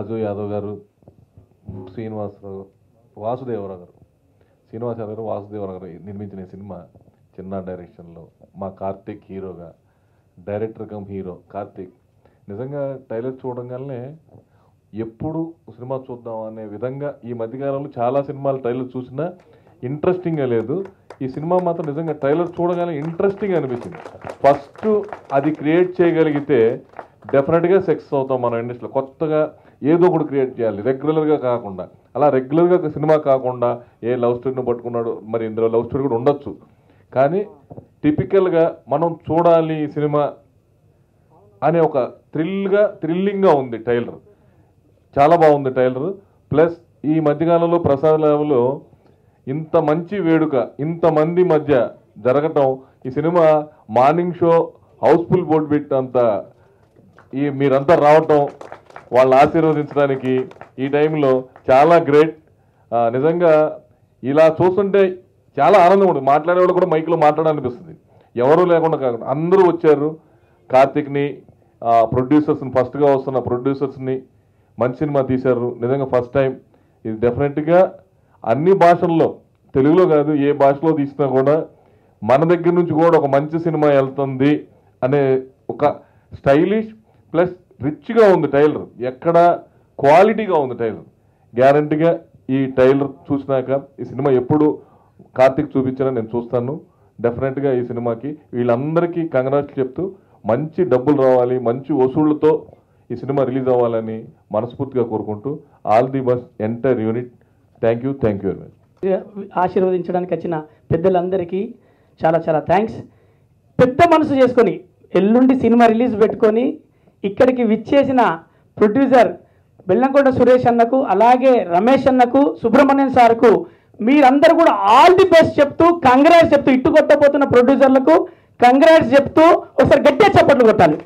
రాజు యాదవ్ గారు శ్రీనివాసరావు వాసుదేవరావు గారు శ్రీనివాస్ యాదవ్ గారు వాసుదేవరావు గారు నిర్మించిన ఈ సినిమా చిన్న డైరెక్షన్లో మా కార్తిక్ హీరోగా డైరెక్టర్ కమ్ హీరో కార్తిక్ నిజంగా టైలర్ చూడంగానే ఎప్పుడు సినిమా చూద్దాం అనే విధంగా ఈ మధ్యకాలంలో చాలా సినిమాలు ట్రైలర్ చూసినా ఇంట్రెస్టింగ్గా లేదు ఈ సినిమా మాత్రం నిజంగా ట్రైలర్ చూడగానే ఇంట్రెస్టింగ్ అనిపించింది ఫస్ట్ అది క్రియేట్ చేయగలిగితే డెఫినెట్గా సక్సెస్ అవుతాం మన ఇండస్ట్రీలో కొత్తగా ఏదో ఒకటి క్రియేట్ చేయాలి రెగ్యులర్గా కాకుండా అలా రెగ్యులర్గా ఒక సినిమా కాకుండా ఏ లవ్ స్టోరీని పట్టుకున్నాడు మరి ఇందులో లవ్ స్టోరీ కూడా ఉండొచ్చు కానీ టిపికల్గా మనం చూడాలి ఈ సినిమా అనే ఒక థ్రిల్గా థ్రిల్లింగ్గా ఉంది టైలర్ చాలా బాగుంది టైలర్ ప్లస్ ఈ మధ్యకాలంలో ప్రసాద్ లెవెల్లో ఇంత మంచి వేడుక ఇంతమంది మధ్య జరగటం ఈ cinema morning show house full board పెట్టినంత ఈ మీరంతా రావటం వాళ్ళని ఆశీర్వదించడానికి ఈ టైంలో చాలా గ్రేట్ నిజంగా ఇలా చూస్తుంటే చాలా ఆనందం ఉంటుంది మాట్లాడే వాళ్ళు కూడా మైక్లో మాట్లాడాలనిపిస్తుంది ఎవరు లేకుండా కాకుండా అందరూ వచ్చారు కార్తిక్ని ప్రొడ్యూసర్స్ని ఫస్ట్గా వస్తున్న ప్రొడ్యూసర్స్ని మంచి సినిమా తీశారు నిజంగా ఫస్ట్ టైం ఇది డెఫినెట్గా అన్ని భాషల్లో తెలుగులో కాదు ఏ భాషలో తీసినా కూడా మన దగ్గర నుంచి కూడా ఒక మంచి సినిమా వెళ్తుంది అనే ఒక స్టైలిష్ ప్లస్ రిచ్గా ఉంది టైలర్ ఎక్కడ క్వాలిటీగా ఉంది టైలర్ గ్యారంటీగా ఈ టైలర్ చూసినాక ఈ సినిమా ఎప్పుడు కార్తిక్ చూపించినా నేను చూస్తాను డెఫినెట్గా ఈ సినిమాకి వీళ్ళందరికీ కంగ్రాట్స్ చెప్తూ మంచి డబ్బులు రావాలి మంచి వసూళ్లతో ఈ సినిమా రిలీజ్ అవ్వాలని మనస్ఫూర్తిగా కోరుకుంటూ all the best entire unit thank you thank you very much ఆశీర్వదించడానికి వచ్చిన పెద్దలందరికీ చాలా చాలా థ్యాంక్స్ పెద్ద మనసు చేసుకొని ఎల్లుండి సినిమా రిలీజ్ పెట్టుకొని ఇక్కడికి విచ్చేసిన ప్రొడ్యూసర్ బెల్లంకొండ సురేష్ అన్నకు అలాగే రమేష్ అన్నకు సుబ్రహ్మణ్యం సార్కు మీరందరూ కూడా ఆల్ ది బెస్ట్ చెప్తూ కంగ్రాట్స్ చెప్తూ ఇట్టు కొట్టబోతున్న ప్రొడ్యూసర్లకు కంగ్రాట్స్ చెప్తూ ఒకసారి గట్టిగా చప్పట్లు కొట్టాలి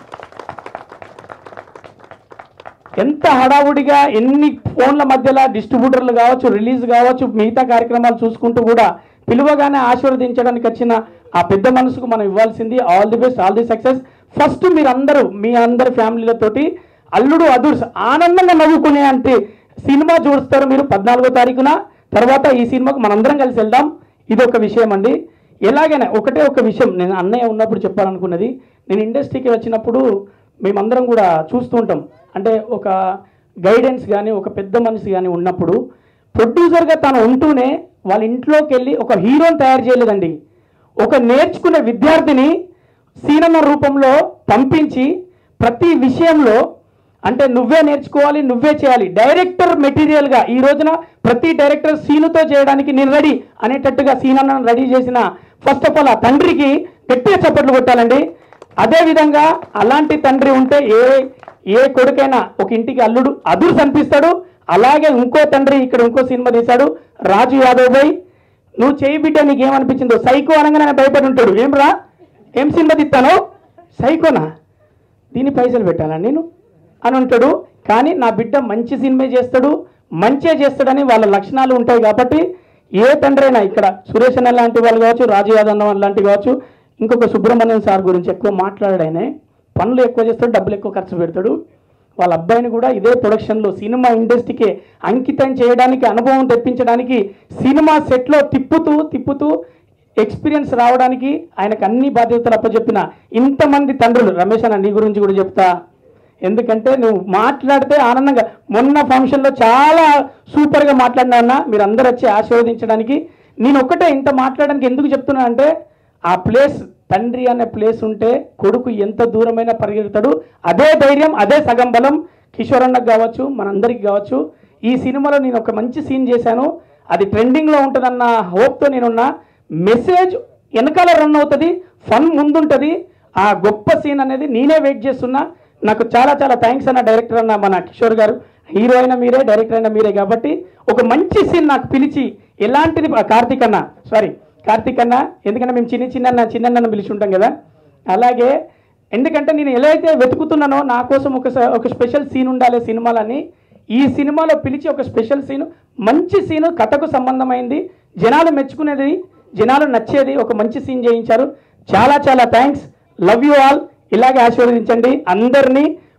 ఎంత హడావుడిగా ఎన్ని ఫోన్ల మధ్యలో డిస్ట్రిబ్యూటర్లు కావచ్చు రిలీజ్ కావచ్చు మిగతా కార్యక్రమాలు చూసుకుంటూ కూడా పిలువగానే ఆశీర్వదించడానికి వచ్చిన ఆ పెద్ద మనసుకు మనం ఇవ్వాల్సింది all the best all the success first మీరందరూ మీ అందరి ఫ్యామిలీలతోటి అల్లుడు అదుర్స్ ఆనందంగా నవ్వుకునే అంటే సినిమా చూస్తారు మీరు పద్నాలుగో తారీఖున తర్వాత ఈ సినిమాకు మనందరం కలిసి వెళ్దాం ఇది ఒక విషయం అండి ఎలాగైనా ఒకటే ఒక విషయం నేను అన్నయ్య ఉన్నప్పుడు చెప్పాలనుకున్నది నేను ఇండస్ట్రీకి వచ్చినప్పుడు మేమందరం కూడా చూస్తూ ఉంటాం అంటే ఒక గైడెన్స్ కానీ ఒక పెద్ద మనిషి కానీ ఉన్నప్పుడు ప్రొడ్యూసర్గా తను ఉంటూనే వాళ్ళ ఇంట్లోకి వెళ్ళి ఒక హీరోని తయారు చేయలేదండి ఒక నేర్చుకునే విద్యార్థిని సీనన్న రూపంలో పంపించి ప్రతి విషయంలో అంటే నువ్వే నేర్చుకోవాలి నువ్వే చేయాలి డైరెక్టర్ మెటీరియల్గా ఈ రోజున ప్రతి డైరెక్టర్ సీనుతో చేయడానికి నేను రెడీ అనేటట్టుగా సీనన్న రెడీ చేసిన ఫస్ట్ ఆఫ్ ఆల్ ఆ తండ్రికి గట్టిగా చప్పట్లు కొట్టాలండి అదే విధంగా అలాంటి తండ్రి ఉంటే ఏ ఏ కొడుకైనా ఒక ఇంటికి అల్లుడు అదురు కనిపిస్తాడు అలాగే ఇంకో తండ్రి ఇక్కడ ఇంకో సినిమా తీశాడు రాజు యాదవ్ భాయ్ నువ్వు చేయి బిడ్డ నీకేమనిపించిందో సైకో అనగానే ఆయన భయపడి ఉంటాడు ఏం రా ఏం సినిమా తీస్తాను సైకోనా దీని పైసలు పెట్టాలా నేను అని ఉంటాడు కానీ నా బిడ్డ మంచి సినిమా చేస్తాడు మంచిగా చేస్తాడని వాళ్ళ లక్షణాలు ఉంటాయి కాబట్టి ఏ తండ్రి అయినా ఇక్కడ సురేష్ అన్న లాంటి వాళ్ళు కావచ్చు రాజు యాదవ్ అన్న లాంటి కావచ్చు ఇంకొక సుబ్రహ్మణ్యం సార్ గురించి ఎక్కువ మాట్లాడాయనే పనులు ఎక్కువ చేస్తాడు డబ్బులు ఎక్కువ ఖర్చు పెడతాడు వాళ్ళ అబ్బాయిని కూడా ఇదే ప్రొడక్షన్లో సినిమా ఇండస్ట్రీకి అంకితం చేయడానికి అనుభవం తెప్పించడానికి సినిమా సెట్లో తిప్పుతూ తిప్పుతూ ఎక్స్పీరియన్స్ రావడానికి ఆయనకు అన్ని బాధ్యతలు అప్పచెప్పిన ఇంతమంది తండ్రులు రమేష్ అన్న నీ గురించి కూడా చెప్తా ఎందుకంటే నువ్వు మాట్లాడితే ఆనందంగా మొన్న ఫంక్షన్లో చాలా సూపర్గా మాట్లాడినా అన్న మీరు అందరూ వచ్చి ఆశీర్వదించడానికి నేను ఒక్కటే ఇంత మాట్లాడడానికి ఎందుకు చెప్తున్నా అంటే ఆ ప్లేస్ తండ్రి అనే ప్లేస్ ఉంటే కొడుకు ఎంత దూరమైనా పరిగెడతాడు అదే ధైర్యం అదే సగం బలం కిషోర్ అన్నకు కావచ్చు మనందరికి కావచ్చు ఈ సినిమాలో నేను ఒక మంచి సీన్ చేశాను అది ట్రెండింగ్లో ఉంటుందన్న హోప్తో నేనున్నా మెసేజ్ వెనకాల రన్ అవుతుంది ఫన్ ముందుంటుంది ఆ గొప్ప సీన్ అనేది నేనే వెయిట్ చేస్తున్నా నాకు చాలా చాలా థ్యాంక్స్ అన్న డైరెక్టర్ అన్న మన కిషోర్ గారు హీరో అయినా మీరే డైరెక్టర్ అయినా మీరే కాబట్టి ఒక మంచి సీన్ నాకు పిలిచి ఎలాంటిది కార్తీక్ అన్న సారీ కార్తీక్ అన్న ఎందుకంటే మేము చిన్న చిన్న చిన్న పిలిచి ఉంటాం కదా అలాగే ఎందుకంటే నేను ఎలా అయితే వెతుకుతున్నానో నా కోసం ఒక స- ఒక స్పెషల్ సీన్ ఉండాలి సినిమాలని ఈ సినిమాలో పిలిచి ఒక స్పెషల్ సీన్ మంచి సీను కథకు సంబంధమైంది జనాలు మెచ్చుకునేది జనాలు నచ్చేది ఒక మంచి సీన్ చేయించారు చాలా చాలా థ్యాంక్స్ లవ్ యూ ఆల్ ఇలాగే ఆశీర్వదించండి అందరినీ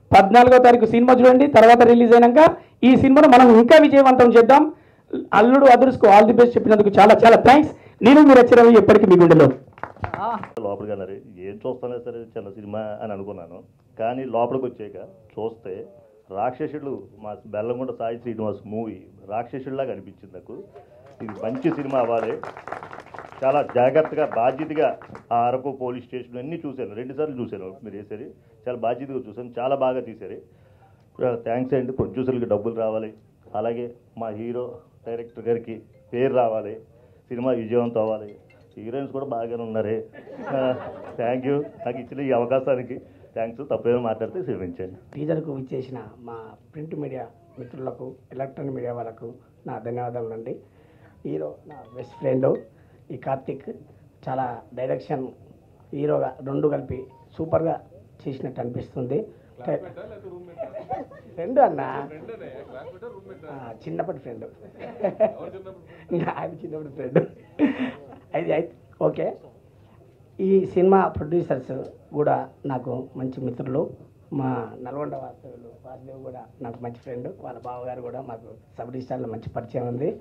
పద్నాలుగో తారీఖు సినిమా చూడండి తర్వాత రిలీజ్ అయినాక ఈ సినిమాను మనం ఇంకా విజయవంతం చేద్దాం అల్లుడు అదర్స్కు ఆల్ ది బెస్ట్ చెప్పినందుకు చాలా చాలా థ్యాంక్స్ నేను మీరు వచ్చారవి ఎప్పటికీ మీ గుండెలో లోపలికి అన్నారు ఏం చూస్తానే సరే చిన్న సినిమా అని అనుకున్నాను కానీ లోపలికి వచ్చాక చూస్తే రాక్షసుడు మా బెల్లంకొండ సాయి శ్రీనివాస్ మూవీ రాక్షసుడిలాగా అనిపించింది నాకు ఇది మంచి సినిమా అవ్వాలి చాలా జాగ్రత్తగా బాధ్యతగా ఆ అరకు పోలీస్ స్టేషన్ అన్నీ చూశాను రెండుసార్లు చూశాను మీరు వేసేది చాలా బాధ్యతగా చూశాను చాలా బాగా తీశారు థ్యాంక్స్ అండి ప్రొడ్యూసర్కి డబ్బులు రావాలి అలాగే మా హీరో డైరెక్టర్ గారికి పేరు రావాలి సినిమా విజయవంతం అవ్వాలి హీరోయిన్స్ కూడా బాగానే ఉన్నారే థ్యాంక్ యూ నాకు ఇచ్చిన ఈ అవకాశానికి థ్యాంక్స్ తప్పేమో మాట్లాడితే క్షమించండి టీజర్కు ఇచ్చేసిన మా ప్రింట్ మీడియా మిత్రులకు ఎలక్ట్రానిక్ మీడియా వాళ్ళకు నా ధన్యవాదాలు అండి హీరో నా బెస్ట్ ఫ్రెండ్ ఈ కార్తిక్ చాలా డైరెక్షన్ హీరోగా రెండు కలిపి సూపర్గా చేసినట్టు అనిపిస్తుంది ఫ్రెండ్ అన్న ఆ, చిన్నప్పటి ఫ్రెండ్ ఆయన చిన్నప్పటి ఫ్రెండ్ అది అయితే ఓకే ఈ సినిమా ప్రొడ్యూసర్స్ కూడా నాకు మంచి మిత్రులు మా నల్గొండ వాస్తవులు వాసుదేవ్ కూడా నాకు మంచి ఫ్రెండ్ వాళ్ళ బావగారు కూడా మాకు సబ్ రిజిస్టార్లో మంచి పరిచయం ఉంది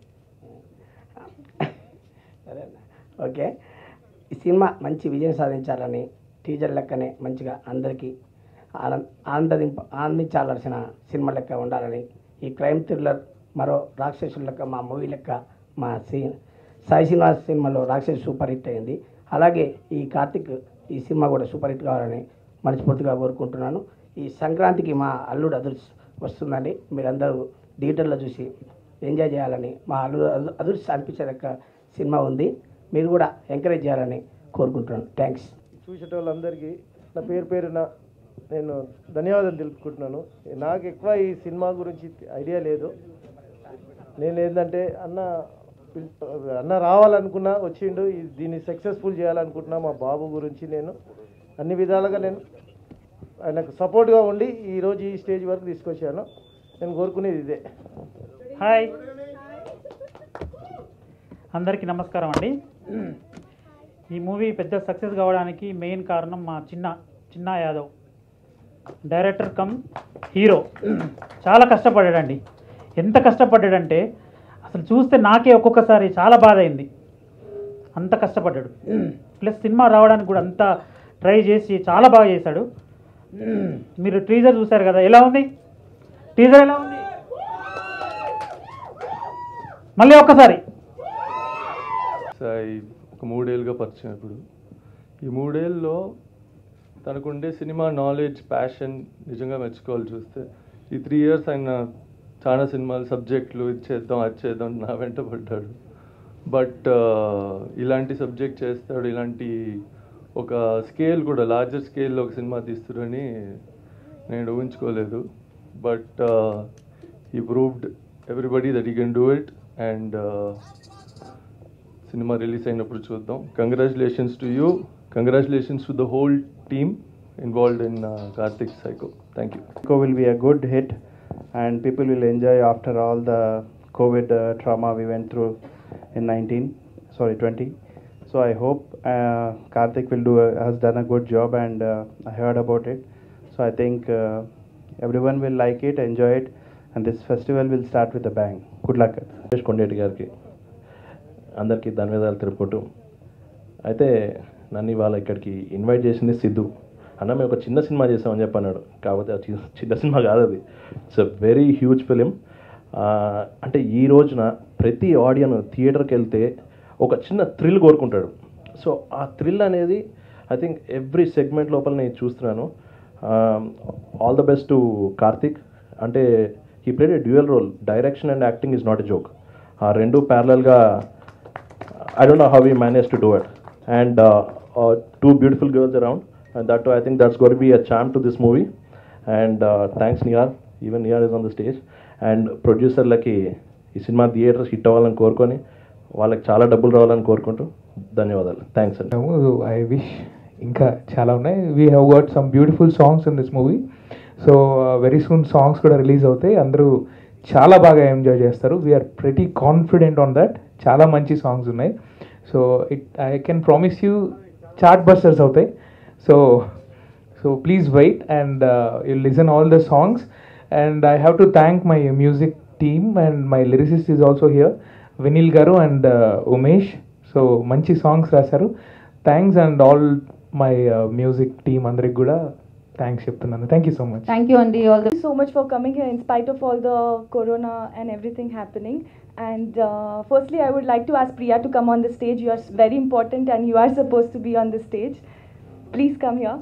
సరే అన్న ఓకే ఈ సినిమా మంచి విజయం సాధించాలని టీజర్ లెక్కనే మంచిగా అందరికీ ఆనంద ఆనందింప ఆనందించాల్సిన సినిమా లెక్క ఉండాలని ఈ క్రైమ్ థ్రిల్లర్ మరో రాక్షసుల లెక్క మా మూవీ లెక్క మా సీ సాయి శ్రీనివాస్ సినిమాలో రాక్షసు సూపర్ హిట్ అయింది అలాగే ఈ కార్తిక్ ఈ సినిమా కూడా సూపర్ హిట్ కావాలని మనస్ఫూర్తిగా కోరుకుంటున్నాను ఈ సంక్రాంతికి మా అల్లుడు అదుర్స్ వస్తుందండి మీరందరూ థియేటర్లో చూసి ఎంజాయ్ చేయాలని మా అల్లుడు అదు- అదుర్స్ అనిపించేదక్క సినిమా ఉంది మీరు కూడా ఎంకరేజ్ చేయాలని కోరుకుంటున్నాను థ్యాంక్స్ చూసేటోళ్ళందరికీ నా పేరు పేరున నేను ధన్యవాదాలు తెలుపుకుంటున్నాను నాకు ఎక్కువ ఈ సినిమా గురించి ఐడియా లేదు నేను ఏంటంటే అన్న పిల్- అన్న రావాలనుకున్నా వచ్చిండు ఈ- దీన్ని సక్సెస్ఫుల్ చేయాలనుకుంటున్నా మా బాబు గురించి నేను అన్ని విధాలుగా నేను ఆయనకు సపోర్ట్గా ఉండి ఈరోజు ఈ స్టేజ్ వరకు తీసుకొచ్చాను నేను కోరుకునేది ఇదే హాయ్ అందరికీ నమస్కారం అండి ఈ మూవీ పెద్ద సక్సెస్ కావడానికి మెయిన్ కారణం మా చిన్న చిన్న యాదవ్ డైరెక్టర్ కమ్ హీరో చాలా కష్టపడ్డాడండి ఎంత కష్టపడ్డాడంటే అసలు చూస్తే నాకే ఒక్కొక్కసారి చాలా బాధ అయింది అంత కష్టపడ్డాడు ప్లస్ సినిమా రావడానికి కూడా అంత ట్రై చేసి చాలా బాగా చేశాడు మీరు టీజర్ చూశారు కదా ఎలా ఉంది టీజర్ ఎలా ఉంది మళ్ళీ ఒక్కసారి సాయి ఒక మూడేళ్ళుగా పరిచయం ఇప్పుడు ఈ మూడేళ్ళలో తనకుండే సినిమా నాలెడ్జ్ ప్యాషన్ నిజంగా మెచ్చుకోవాలి చూస్తే ఈ త్రీ ఇయర్స్ ఆయన చాలా సినిమాలు సబ్జెక్టులు ఇది చేద్దాం అది చేద్దాం నా వెంట పడ్డాడు బట్ ఇలాంటి సబ్జెక్ట్ చేస్తాడు ఇలాంటి ఒక స్కేల్ కూడా లార్జర్ స్కేల్లో ఒక సినిమా తీస్తుడని నేను ఊహించుకోలేదు but he proved everybody that he can do it and cinema release అయినప్పుడు చూద్దాం congratulations to you congratulations to the whole team involved in Karthik Psycho thank you Psycho will be a good hit and people will enjoy after all the COVID uh, trauma we went through in 19, sorry 20. So I hope uh, Karthik will do a, has done a good job and uh, I heard about it. So I think uh, everyone will like it, enjoy it, and this festival will start with a bang. Good luck. Suresh Kondeti గారికి అందరికీ ధన్యవాదాలు తెలుపుకుంటూ అయితే నన్ను ఇవాళ ఇక్కడికి invite చేసింది సిద్ధు అన్న మేము ఒక చిన్న సినిమా చేసామని చెప్పి అన్నాడు కాకపోతే ఆ చి- చిన్న సినిమా కాదు అది it's a very huge film అంటే ఈ రోజున ప్రతి ఆడియన్ థియేటర్కి వెళ్తే ఒక చిన్న థ్రిల్ కోరుకుంటాడు సో ఆ థ్రిల్ అనేది ఐ థింక్ ఎవ్రీ సెగ్మెంట్ లోపల నేను చూస్తున్నాను all the best to Karthik అంటే he played a dual role direction and acting is not a joke ఆ రెండు ప్యారలల్గా I don't know how we managed to do it. And uh, uh, two beautiful girls around, and that too, I think that's going to be a charm to this movie. And uh, thanks, Niyar. Even Niyar is on the stage. And ప్రొడ్యూసర్లకి ఈ cinema theatres hit అవ్వాలని కోరుకొని వాళ్ళకి చాలా డబ్బులు రావాలని కోరుకుంటూ ధన్యవాదాలు thanks అండి ఐ విష్ ఇంకా చాలా ఉన్నాయి we have got some beautiful songs in this movie so very soon songs కూడా రిలీజ్ అవుతాయి అందరూ చాలా బాగా ఎంజాయ్ చేస్తారు we are pretty confident on that చాలా మంచి సాంగ్స్ ఉన్నాయి so it I can promise you chartbusters అవుతాయి so So please wait and uh, you'll listen all the songs. And I have to thank my music team and my lyricist is also here, Vinil Garu and uh, Umesh. So మంచి songs రాశారు thanks and all my music team అందరికి కూడా thanks చెప్తున్నాను thank you so much Thank you, Andy. All the Thank you so much for coming here in spite of all the corona and everything happening. And uh, firstly, I would like to ask Priya to come on the stage. You are very important and you are supposed to be on the stage. Please come here.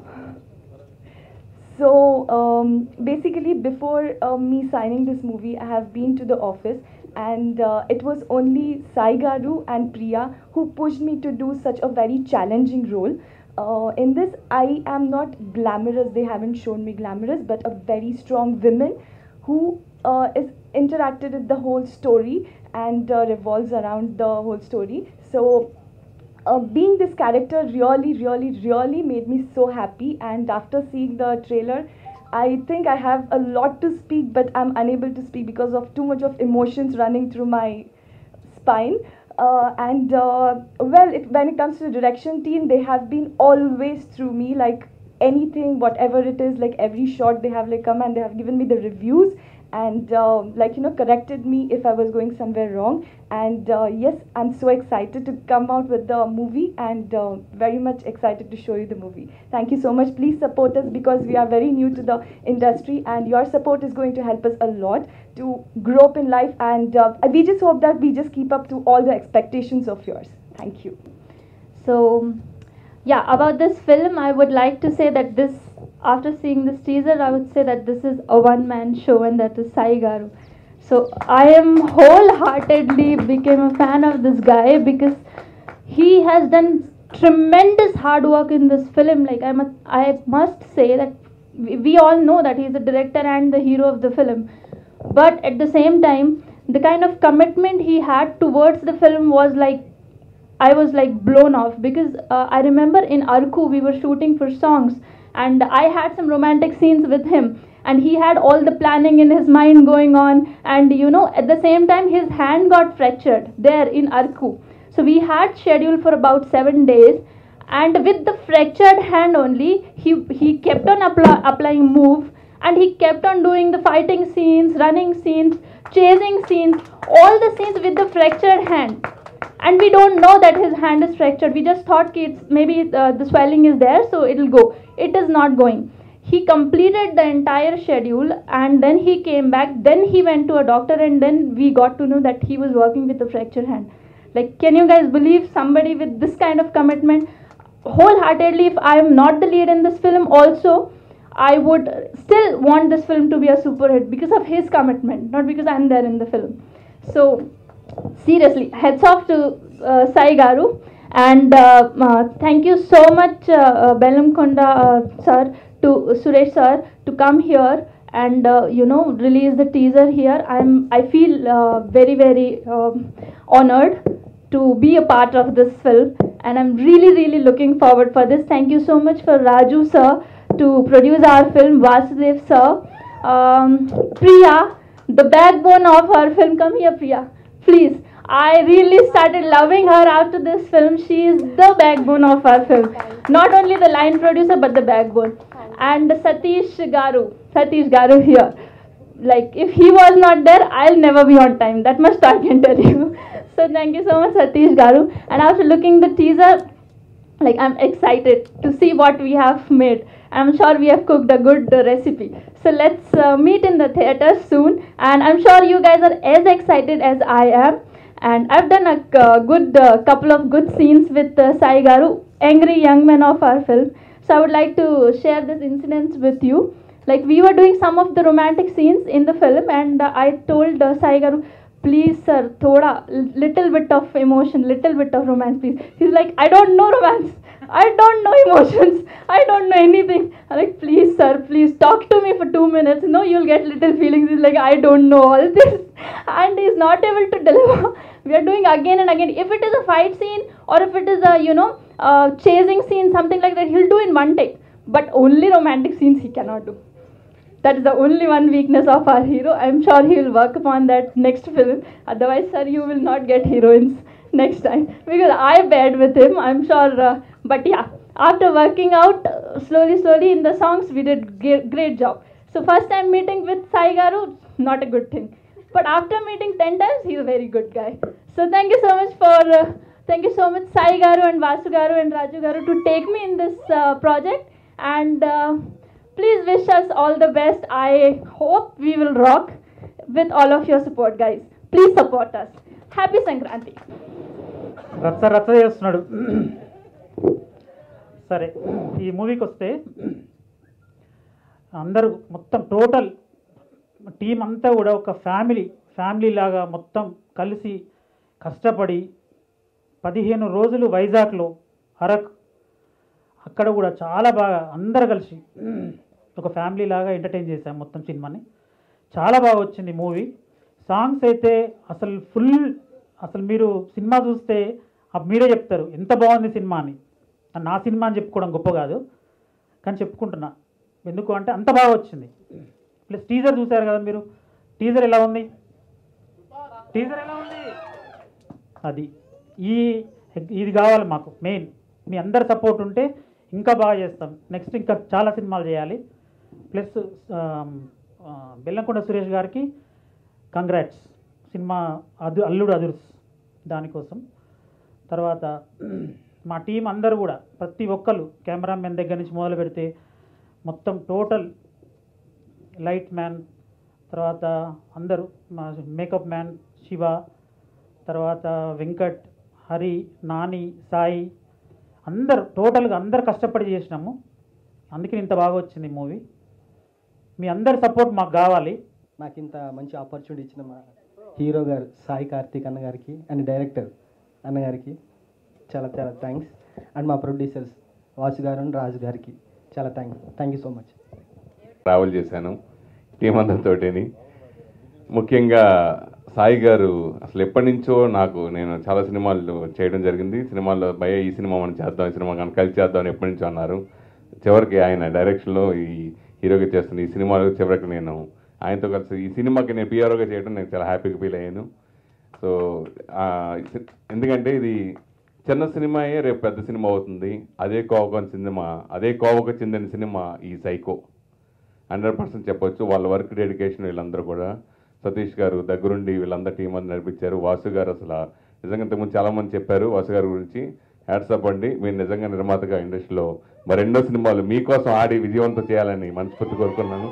So um, basically, before uh, me signing this movie, I have been to the office, and uh, it was only Sai Garu and Priya who pushed me to do such a very challenging role. Uh, in this, I am not glamorous. They haven't shown me glamorous, but a very strong woman who uh, is interacted with the whole story and uh, revolves around the whole story. So uh, being this character really, really, really made me so happy. And after seeing the trailer, I think I have a lot to speak, but I'm unable to speak because of too much of emotions running through my spine. Uh, and uh, well, it, when it comes to the direction team, they have been always through me, like anything, whatever it is, like every shot they have like come and they have given me the reviews and uh, like you know corrected me if I was going somewhere wrong. And uh, yes, I'm so excited to come out with the movie and uh, very much excited to show you the movie. Thank you so much. Please support us because we are very new to the industry and your support is going to help us a lot to grow up in life. And uh, we just hope that we just keep up to all the expectations of yours. Thank you. So, yeah, about this film, I would like to say that this, after seeing this teaser, I would say that this is a one man show and that is Sai Garu. So, I am wholeheartedly became a fan of this guy because he has done tremendous hard work in this film. Like, I must, I must say that we, we all know that he's the director and the hero of the film. But at the same time, the kind of commitment he had towards the film was like I was like blown off because uh, I remember in Arku we were shooting for songs and I had some romantic scenes with him and he had all the planning in his mind going on and you know at the same time his hand got fractured there in Arku so we had scheduled for about 7 days and with the fractured hand only he he kept on apply, applying move and he kept on doing the fighting scenes running scenes chasing scenes all the scenes with the fractured hand and we don't know that his hand is fractured we just thought ki it's maybe uh, the swelling is there so it'll go it is not going he completed the entire schedule and then he came back then he went to a doctor and then we got to know that he was working with a fractured hand like can you guys believe somebody with this kind of commitment wholeheartedly if i am not the lead in this film also i would still want this film to be a super hit because of his commitment not because i'm there in the film so seriously heads off to uh, Sai Garu and uh, uh, thank you so much uh, uh, Belamkonda uh, sir to Suresh sir to come here and uh, you know release the teaser here I'm I feel uh, very very um, honored to be a part of this film and I'm really really looking forward for this thank you so much for Raju sir to produce our film Vasudev sir um, Priya the backbone of our film come here Priya please i really started loving her after this film she is the backbone of our film not only the line producer but the backbone and satish garu satish garu here like if he was not there i'll never be on time that much i can tell you so thank you so much satish garu and after looking the teaser like i'm excited to see what we have made i'm sure we have cooked a good uh, recipe so let's uh, meet in the theater soon and i'm sure you guys are as excited as i am and i've done a uh, good uh, couple of good scenes with uh, sai garu angry young man of our film so i would like to share this incident with you like we were doing some of the romantic scenes in the film and uh, i told uh, sai garu please sir thoda little bit of emotion little bit of romance please he's like i don't know romance I don't know emotions. I don't know anything. I'm like, please, sir, please talk to me for two minutes. No, you'll get little feelings. He's like, I don't know all this. And he's not able to deliver. We are doing again and again. If it is a fight scene or if it is a, you know, uh, chasing scene, something like that, he'll do in one take. But only romantic scenes he cannot do. That is the only one weakness of our hero. I'm sure he will work upon that next film. Otherwise, sir, you will not get heroines next time because I paired with him. I'm sure. Uh, but yeah, after working out uh, slowly, slowly in the songs, we did ge- great job. So first time meeting with Sai Garu, not a good thing. But after meeting 10 times, he's a very good guy. So thank you so much for, uh, thank you so much Sai Garu and Vasu Garu and Raju Garu to take me in this uh, project. And uh, please wish us all the best. I hope we will rock with all of your support, guys. Please support us. Happy Sankranti. రచ్చ రచ్చ చేస్తున్నాడు సరే ఈ మూవీకి వస్తే అందరూ మొత్తం total team అంతా కూడా ఒక ఫ్యామిలీ ఫ్యామిలీ లాగా మొత్తం కలిసి కష్టపడి పదిహేను రోజులు వైజాగ్లో అరక్ అక్కడ కూడా చాలా బాగా అందరు కలిసి ఒక ఫ్యామిలీ లాగా ఎంటర్టైన్ చేశాం మొత్తం సినిమాని చాలా బాగా వచ్చింది మూవీ సాంగ్స్ అయితే అసలు ఫుల్ అసలు మీరు సినిమా చూస్తే అప్పుడు మీరే చెప్తారు ఎంత బాగుంది సినిమా అని నా సినిమా అని చెప్పుకోవడం గొప్ప కాదు కానీ చెప్పుకుంటున్నా ఎందుకు అంటే అంత బాగా వచ్చింది ప్లస్ టీజర్ చూసారు కదా మీరు టీజర్ ఎలా ఉంది టీజర్ ఎలా ఉంది అది ఈ ఇది కావాలి మాకు మెయిన్ మీ అందరి సపోర్ట్ ఉంటే ఇంకా బాగా చేస్తాం నెక్స్ట్ ఇంకా చాలా సినిమాలు చేయాలి ప్లస్ బెల్లంకొండ సురేష్ గారికి కంగ్రాట్స్ సినిమా అదు అల్లుడు అదుర్స్ దానికోసం తర్వాత మా టీం అందరూ కూడా ప్రతి ఒక్కరు కెమెరామెన్ దగ్గర నుంచి మొదలు పెడితే మొత్తం టోటల్ లైట్ మ్యాన్ తర్వాత అందరూ మా మేకప్ మ్యాన్ శివ తర్వాత వెంకట్ హరి నాని సాయి అందరు టోటల్గా అందరు కష్టపడి చేసినాము అందుకే ఇంత బాగా వచ్చింది మూవీ మీ అందరి సపోర్ట్ మాకు కావాలి నాకు ఇంత మంచి ఆపర్చునిటీ ఇచ్చిన మా హీరో గారు సాయి కార్తీక్ అన్న గారికి అండ్ డైరెక్టర్ అన్నగారికి చాలా చాలా థ్యాంక్స్ అండ్ మా ప్రొడ్యూసర్స్ వాసు గారు అండ్ రాజు గారికి చాలా thanks thank you so much travel చేశాను టీం అందరితోటిని ముఖ్యంగా సాయి గారు అసలు ఎప్పటి నుంచో నాకు నేను చాలా సినిమాలు చేయడం జరిగింది సినిమాల్లో భయ ఈ సినిమా మనం చేద్దాం ఈ సినిమా మనం కలిసి చేద్దాం అని ఎప్పటి నుంచో అన్నారు చివరికి ఆయన డైరెక్షన్లో ఈ హీరోగా చేస్తున్న ఈ సినిమాలో చివరికి నేను ఆయనతో కలిసి ఈ సినిమాకి నేను పిఆర్ఓగా చేయడం నేను చాలా హ్యాపీగా ఫీల్ అయ్యాను సో ఆ, ఎందుకంటే ఇది చిన్న సినిమాయే రేపు పెద్ద సినిమా అవుతుంది అదే కోవకు సినిమా అదే కోవకు చెందిన సినిమా ఈ సైకో హండ్రెడ్ పర్సెంట్ చెప్పొచ్చు వాళ్ళ వర్క్ డెడికేషన్ వీళ్ళందరూ కూడా సతీష్ గారు దగ్గరుండి వీళ్ళందరూ టీం అంతా నడిపించారు వాసు గారు అసలు నిజంగా ఇంతకుముందు చాలామంది చెప్పారు వాసు గారి గురించి హ్యాట్సప్ అండి మీరు నిజంగా నిర్మాతగా ఇండస్ట్రీలో మరెన్నో సినిమాలు మీకోసం ఆడి విజయవంతం చేయాలని మనస్ఫూర్తి కోరుకున్నాను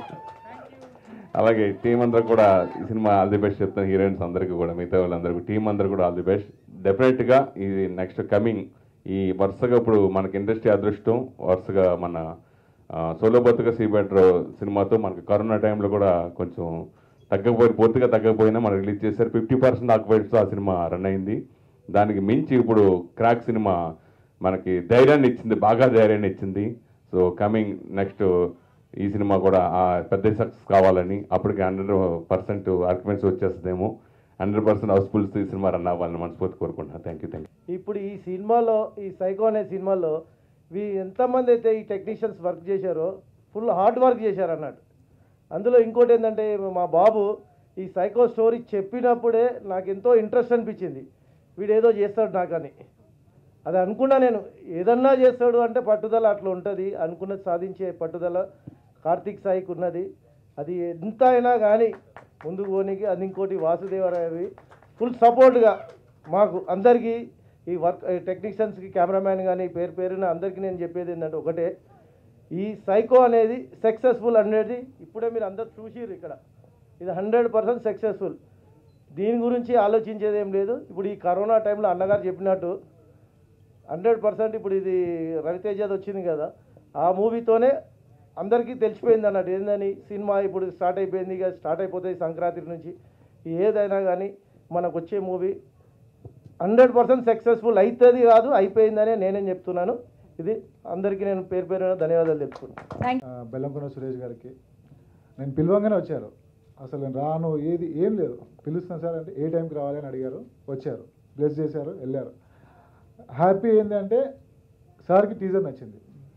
అలాగే టీం అందరూ కూడా ఈ సినిమా ఆల్ ది బెస్ట్ చెప్తాను హీరోయిన్స్ అందరికీ కూడా మిగతా వాళ్ళందరికీ టీం అందరూ కూడా ఆల్ ది బెస్ట్ డెఫినెట్గా ఇది నెక్స్ట్ కమింగ్ ఈ వరుసగా ఇప్పుడు మనకి ఇండస్ట్రీ అదృష్టం వరుసగా మన ఆ, సోలో బతుక సీబెటర్ సినిమాతో మనకి కరోనా టైంలో కూడా కొంచెం తగ్గకపోయి పూర్తిగా తగ్గకపోయినా మనం రిలీజ్ చేశారు ఫిఫ్టీ పర్సెంట్ ఆక్యుపైడ్స్తో ఆ సినిమా రన్ అయింది దానికి మించి ఇప్పుడు క్రాక్ సినిమా మనకి ధైర్యాన్ని ఇచ్చింది బాగా ధైర్యాన్ని ఇచ్చింది సో కమింగ్ నెక్స్ట్ ఈ సినిమా కూడా ఆ పెద్ద సక్సెస్ కావాలని అప్పటికి హండ్రెడ్ పర్సెంట్ ఆర్గ్యుమెంట్స్ వచ్చేస్తుందేమో హండ్రెడ్ పర్సెంట్ హౌస్ఫుల్స్ ఈ సినిమా రన్ అవ్వాలని మనస్ఫూర్తి కోరుకుంటున్నాను థ్యాంక్ యూ థ్యాంక్ యూ ఇప్పుడు ఈ సినిమాలో ఈ సైకో అనే సినిమాలో వీ ఎంతమంది అయితే ఈ టెక్నీషియన్స్ వర్క్ చేశారో ఫుల్ హార్డ్ వర్క్ చేశారు అన్నట్టు అందులో ఇంకోటి ఏంటంటే మా బాబు ఈ సైకో స్టోరీ చెప్పినప్పుడే నాకు ఎంతో ఇంట్రెస్ట్ అనిపించింది వీడు ఏదో చేస్తాడు నాకని అది అనుకున్నా నేను ఏదన్నా చేస్తాడు అంటే పట్టుదల అట్లా ఉంటుంది అనుకున్నది సాధించే పట్టుదల కార్తీక్ సాయికి ఉన్నది అది ఎంత అయినా కానీ ముందుకు పోనీకి అది ఇంకోటి వాసుదేవరాయవి ఫుల్ సపోర్ట్గా మాకు అందరికీ ఈ వర్క్ టెక్నీషియన్స్కి కెమెరామ్యాన్ కానీ పేరు పేరున అందరికీ నేను చెప్పేది ఏంటంటే ఒకటే ఈ సైకో అనేది సక్సెస్ఫుల్ అనేది ఇప్పుడే మీరు అందరు చూసిర్రు ఇక్కడ ఇది హండ్రెడ్ పర్సెంట్ సక్సెస్ఫుల్ దీని గురించి ఆలోచించేది ఏం లేదు ఇప్పుడు ఈ కరోనా టైంలో అన్నగారు చెప్పినట్టు హండ్రెడ్ పర్సెంట్ ఇప్పుడు ఇది రవితేజది వచ్చింది కదా ఆ మూవీతోనే అందరికీ తెలిసిపోయింది అన్నట్టు ఏందని సినిమా ఇప్పుడు స్టార్ట్ అయిపోయింది ఇక స్టార్ట్ అయిపోతుంది సంక్రాంతి నుంచి ఏదైనా కానీ మనకు వచ్చే మూవీ హండ్రెడ్ పర్సెంట్ సక్సెస్ఫుల్ అవుతుంది కాదు అయిపోయిందనే నేనేం చెప్తున్నాను ఇది అందరికీ నేను పేరు పేరున ధన్యవాదాలు తెలుపుకుంటాను ఆ, బెల్లంకొండ సురేష్ గారికి నేను పిలవంగానే వచ్చారు అసలు నేను రాను ఏది ఏం లేదు పిలుస్తాను సార్ అంటే ఏ టైంకి రావాలి అని అడిగారు వచ్చారు బ్లెస్ చేశారు వెళ్ళారు హ్యాపీ ఏంటంటే సార్కి టీజర్ నచ్చింది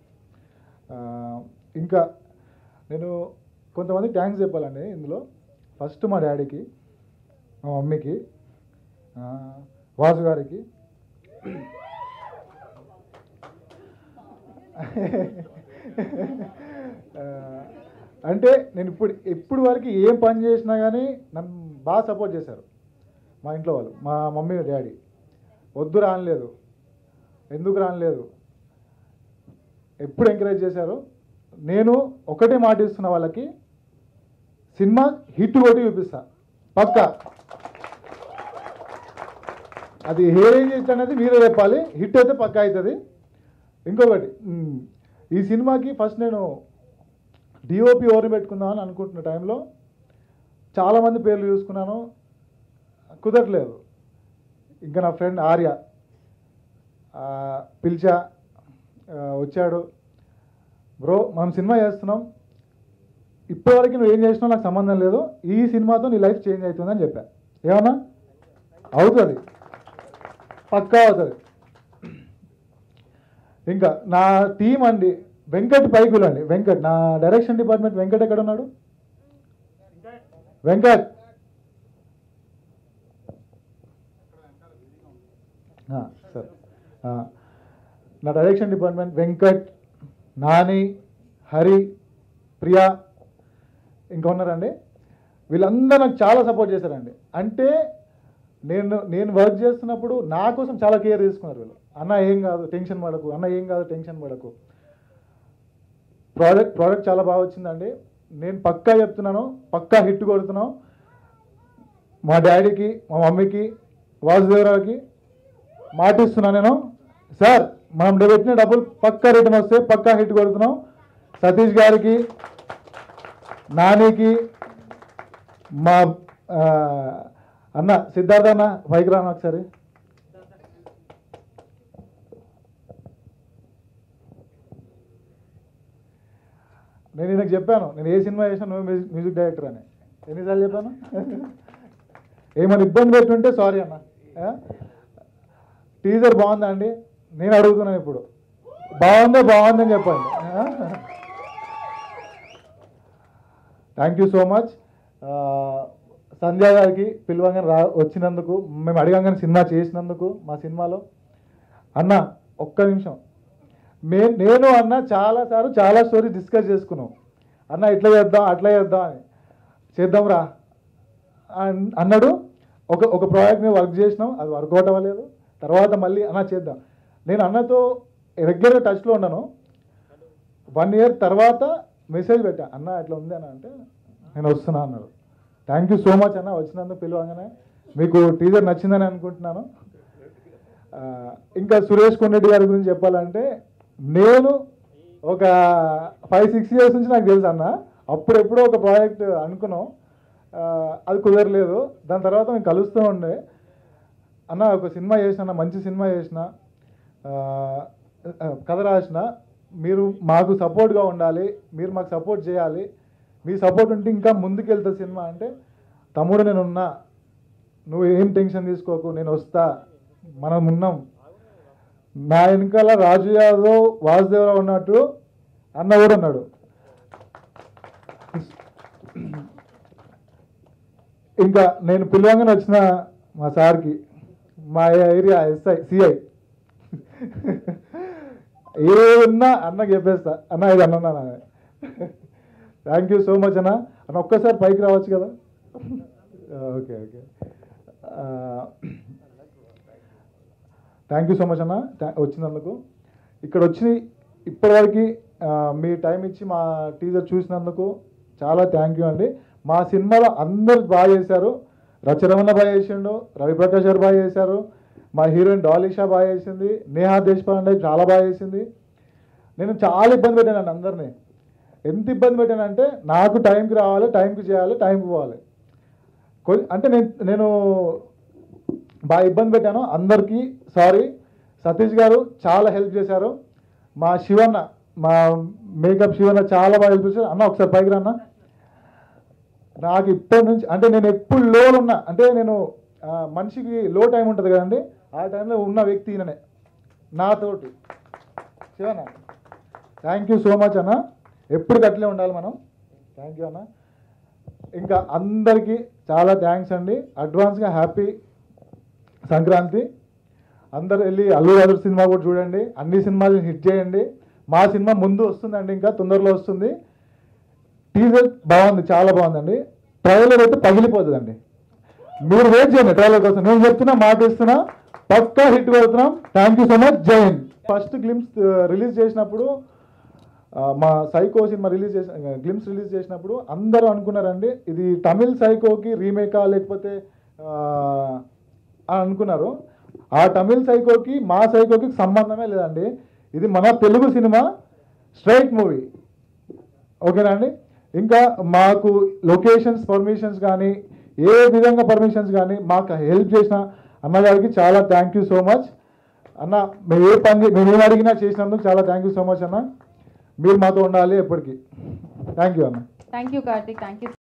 ఆ, ఇంకా నేను కొంతమంది థ్యాంక్స్ చెప్పాలండి ఇందులో ఫస్ట్ మా డాడీకి మా మమ్మీకి ఆ, వాసు గారికి ఆ, అంటే నేను ఇప్పుడు ఇప్పుడు వరకు ఏం పని చేసినా కానీ నన్ను బాగా సపోర్ట్ చేశారు మా ఇంట్లో వాళ్ళు మా మమ్మీ డాడీ వద్దు రానలేదు ఎందుకు రానలేదు ఎప్పుడు ఎంకరేజ్ చేశారు నేను ఒకటే మాట ఇస్తున్న వాళ్ళకి సినిమా హిట్ కొట్టి చూపిస్తా పక్కా అది ఏ రేంజ్ హిట్ అనేది మీరే చెప్పాలి హిట్ అయితే పక్కా అవుతుంది ఇంకొకటి మ్, ఈ సినిమాకి ఫస్ట్ నేను డిఓపి ఎవరిని పెట్టుకుందామని అనుకుంటున్న టైంలో చాలామంది పేర్లు చూసుకున్నాను కుదరట్లేదు ఇంకా నా ఫ్రెండ్ ఆర్య ఆ, పిలిచా ఆ, వచ్చాడు బ్రో మనం సినిమా చేస్తున్నాం ఇప్పటివరకు నువ్వు ఏం చేసినావు నాకు సంబంధం లేదు ఈ సినిమాతో నీ లైఫ్ చేంజ్ అవుతుందని చెప్పా ఏమన్నా అవుతుంది పక్కా అవుతుంది ఇంకా నా టీం అండి వెంకట్ పైకులు అండి వెంకట్ నా డైరెక్షన్ డిపార్ట్మెంట్ వెంకట్ ఎక్కడ ఉన్నాడు వెంకట్ ఆ, సరే ఆ, నా డైరెక్షన్ డిపార్ట్మెంట్ వెంకట్ నాని హరి ప్రియా ఇంకా ఉన్నారండి వీళ్ళందరూ నాకు చాలా సపోర్ట్ చేశారండి అంటే నేను నేను వర్క్ చేస్తున్నప్పుడు నా కోసం చాలా కేర్ తీసుకున్నారు వీళ్ళు అన్న ఏం కాదు టెన్షన్ పడకు అన్న ఏం కాదు టెన్షన్ పడకు ప్రోడక్ట్ ప్రోడక్ట్ చాలా బాగా వచ్చిందండి నేను పక్కా చెప్తున్నాను పక్కా హిట్ కొడుతున్నాం మా డాడీకి మా మమ్మీకి వాసుదేవరావుకి మాటిస్తున్నాను నేను సార్ మనం పెట్టిన డబ్బులు పక్కా రిటర్న్ వస్తే పక్కా హిట్ కొడుతున్నాం సతీష్ గారికి నానికి మా ఆ, అన్న సిద్ధార్థ అన్న పైకి రాను ఒకసారి నేను ఈయనకు చెప్పాను నేను ఏ సినిమా చేసినా నువ్వు మ్యూజిక్ మ్యూజిక్ డైరెక్టర్ అని ఎన్నిసార్లు చెప్పాను ఏమైనా ఇబ్బంది పెట్టుంటే సారీ అన్న టీజర్ బాగుందా అండి నేను అడుగుతున్నాను ఇప్పుడు బాగుందే బాగుందని చెప్పండి thank you so much Sandhya గారికి పిలవంగానే రా వచ్చినందుకు మేము అడగంగానే సినిమా చేసినందుకు మా సినిమాలో అన్న ఒక్క నిమిషం మే నేను అన్న చాలాసార్లు చాలా స్టోరీ డిస్కస్ చేసుకున్నాం అన్న ఇట్లా చేద్దాం అట్లా చేద్దాం అని చేద్దాం రా అన్- అన్నాడు ఒక ఒక ప్రాజెక్ట్ మీద వర్క్ చేసినాం అది వర్కౌట్ అవ్వలేదు తర్వాత మళ్ళీ అన్న చేద్దాం నేను అన్నతో రెగ్యులర్గా టచ్లో ఉన్నాను వన్ ఇయర్ తర్వాత మెసేజ్ పెట్టా అన్న ఇట్లా ఉంది అన్న అంటే నేను వస్తున్నా అన్నాడు థ్యాంక్ యూ సో మచ్ అన్న వచ్చినందుకు పిలవగానే మీకు టీజర్ నచ్చిందని అనుకుంటున్నాను ఆ, ఇంకా సురేష్ కొండరెడ్డి గారి గురించి చెప్పాలంటే నేను ఒక ఫైవ్ సిక్స్ ఇయర్స్ నుంచి నాకు తెలుసు అన్న అప్పుడెప్పుడో ఒక ప్రాజెక్ట్ అనుకున్నాం ఆ, అది కుదరలేదు దాని తర్వాత మేము కలుస్తూ ఉండే అన్న ఒక సినిమా చేసిన మంచి సినిమా చేసిన ఆ, ఆ, కథ రాసిన మీరు మాకు సపోర్ట్గా ఉండాలి మీరు మాకు సపోర్ట్ చేయాలి మీ సపోర్ట్ ఉంటే ఇంకా ముందుకు వెళ్తా సినిమా అంటే తమ్ముడు నేను ఉన్నా నువ్వు ఏం టెన్షన్ తీసుకోకు నేను వస్తా మనం ఉన్నాం నా వెనకాల రాజు యాదవ్ వాసుదేవరావు ఉన్నట్టు అన్న కూడా ఉన్నాడు ఇంకా నేను పిలవంగానే వచ్చిన మా సార్కి మా ఏరియా ఎస్ఐ సిఐ ఏదన్నా అన్నకి చెప్పేస్తా అన్న ఇది అన్నా థ్యాంక్ యూ సో మచ్ అన్న అన్న ఒక్కసారి పైకి రావచ్చు కదా okay okay thank you so much అన్న థా- వచ్చినందుకు ఇక్కడ వచ్చి ఇప్పటివరకు ఆ, మీ టైం ఇచ్చి మా టీజర్ చూసినందుకు చాలా థ్యాంక్ యూ అండి మా సినిమాలో అందరు బాగా చేశారు రచరమణ బాగా చేసిండు రవిప్రకాష్ గారు బాగా చేశారు మా హీరోయిన్ డాలిషా బాగా చేసింది నేహా దేశపాండే చాలా బాగా చేసింది నేను చాలా ఇబ్బంది పెట్టానండి అందరినీ ఎంత ఇబ్బంది పెట్టానంటే నాకు టైంకి రావాలి టైంకి చేయాలి టైంకి పోవాలి కొ- అంటే నేను నేను బాగా ఇబ్బంది పెట్టాను అందరికీ సారీ సతీష్ గారు చాలా హెల్ప్ చేశారు మా శివన్న మా మేకప్ శివన్న చాలా బాగా హెల్ప్ చేశారు అన్న ఒకసారి పైకి రా అన్న నాకు ఇప్పటి నుంచి అంటే నేను ఎప్పుడు లోలో ఉన్నా అంటే నేను ఆ, మనిషికి లో టైం ఉంటుంది కదండి ఆ టైంలో ఉన్న వ్యక్తి ఈయననే నాతోటి Shivanna thank you so much అన్న ఎప్పుడు అట్లే ఉండాలి మనం థ్యాంక్ యూ అన్న ఇంకా అందరికీ చాలా థ్యాంక్స్ అండి అడ్వాన్స్గా హ్యాపీ సంక్రాంతి అందరు వెళ్ళి అల్లు అర్జున్ సినిమా కూడా చూడండి అన్ని సినిమాలు హిట్ చేయండి మా సినిమా ముందు వస్తుందండి ఇంకా తొందరలో వస్తుంది టీజర్ బాగుంది చాలా బాగుందండి ట్రైలర్ అయితే పగిలిపోతుందండి మీరు వెయిట్ చేయండి ట్రైలర్ కోసం నేను చెప్తున్నా మాట ఇస్తున్నా పక్కా హిట్ కొడుతున్నాం thank you so much Jai Hind first glimpse release చేసినప్పుడు ఆ, మా సైకో సినిమా రిలీజ్ చేసిన గ్లిమ్స్ రిలీజ్ చేసినప్పుడు అందరూ అనుకున్నారండి ఇది తమిళ్ సైకోకి రీమేకా లేకపోతే ఆ, అని అనుకున్నారు ఆ తమిళ్ సైకోకి మా సైకోకి సంబంధమే లేదండి ఇది మన తెలుగు సినిమా స్ట్రైట్ మూవీ ఓకేనా అండి ఇంకా మాకు లొకేషన్స్ పర్మిషన్స్ కానీ ఏ విధంగా పర్మిషన్స్ కానీ మాకు హెల్ప్ చేసిన అన్నగారికి చాలా థ్యాంక్ యూ సో మచ్ అన్న మేము ఏ పని మేము ఏం అడిగినా చేసినందుకు చాలా థ్యాంక్ యూ సో మచ్ అన్న మీరు మాతో ఉండాలి ఎప్పటికీ థ్యాంక్ యూ అన్న thank you Karthik thank you